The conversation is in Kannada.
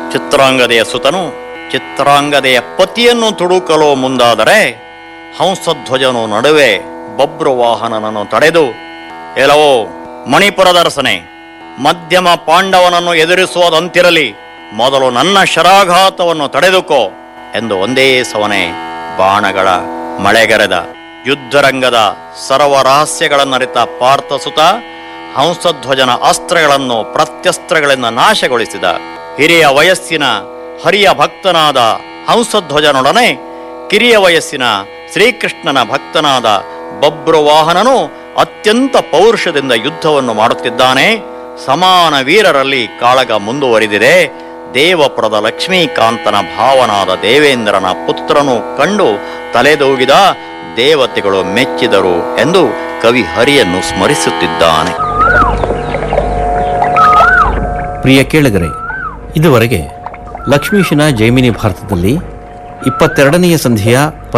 ಚಿತ್ರಾಂಗದೆಯ ಸುತನು ಚಿತ್ರಾಂಗದೆಯ ಪತಿಯನ್ನು ತುಡುಕಲು ಮುಂದಾದರೆ ಹಂಸಧ್ವಜನು ನಡುವೆ ಬಬ್ರುವಾಹನನನ್ನು ತಡೆದು ಎಲ್ಲವೋ ಮಣಿಪುರದರಸನೆ ಮಧ್ಯಮ ಪಾಂಡವನನ್ನು ಎದುರಿಸುವುದಂತಿರಲಿ ಮೊದಲು ನನ್ನ ಶರಾಘಾತವನ್ನು ತಡೆದುಕೋ ಎಂದು ಒಂದೇ ಸವನೆ ಬಾಣಗಳ ಮಳೆಗರೆದ ಯುದ್ಧರಂಗದ ಸರ್ವರಹಸ್ಯಗಳನ್ನರಿತ ಪಾರ್ಥಸುತ ಹಂಸಧ್ವಜನ ಅಸ್ತ್ರಗಳನ್ನು ಪ್ರತ್ಯಸ್ತ್ರಗಳಿಂದ ನಾಶಗೊಳಿಸಿದ ಹಿರಿಯ ವಯಸ್ಸಿನ ಹರಿಯ ಭಕ್ತನಾದ ಹಂಸಧ್ವಜನೊಡನೆ ಕಿರಿಯ ವಯಸ್ಸಿನ ಶ್ರೀಕೃಷ್ಣನ ಭಕ್ತನಾದ ಬಬ್ರುವಾಹನನು ಅತ್ಯಂತ ಪೌರುಷದಿಂದ ಯುದ್ಧವನ್ನು ಮಾಡುತ್ತಿದ್ದಾನೆ ಸಮಾನ ವೀರರಲ್ಲಿ ಕಾಳಗ ಮುಂದುವರಿದಿದೆ ದೇವಪುರದ ಲಕ್ಷ್ಮೀಕಾಂತನ ಭಾವನಾದ ದೇವೇಂದ್ರನ ಪುತ್ರನು ಕಂಡು ತಲೆದೂಗಿದ ದೇವತೆಗಳು ಮೆಚ್ಚಿದರು ಎಂದು ಕವಿ ಹರಿಯನ್ನು ಸ್ಮರಿಸುತ್ತಿದ್ದಾನೆ ಪ್ರಿಯ ಕೇಳಿಗರೆ ಇದುವರೆಗೆ ಲಕ್ಷ್ಮೀಶನ ಜೈಮಿನಿ ಭಾರತದಲ್ಲಿ ಇಪ್ಪತ್ತೆರಡನೆಯ ಸಂಧಿಯ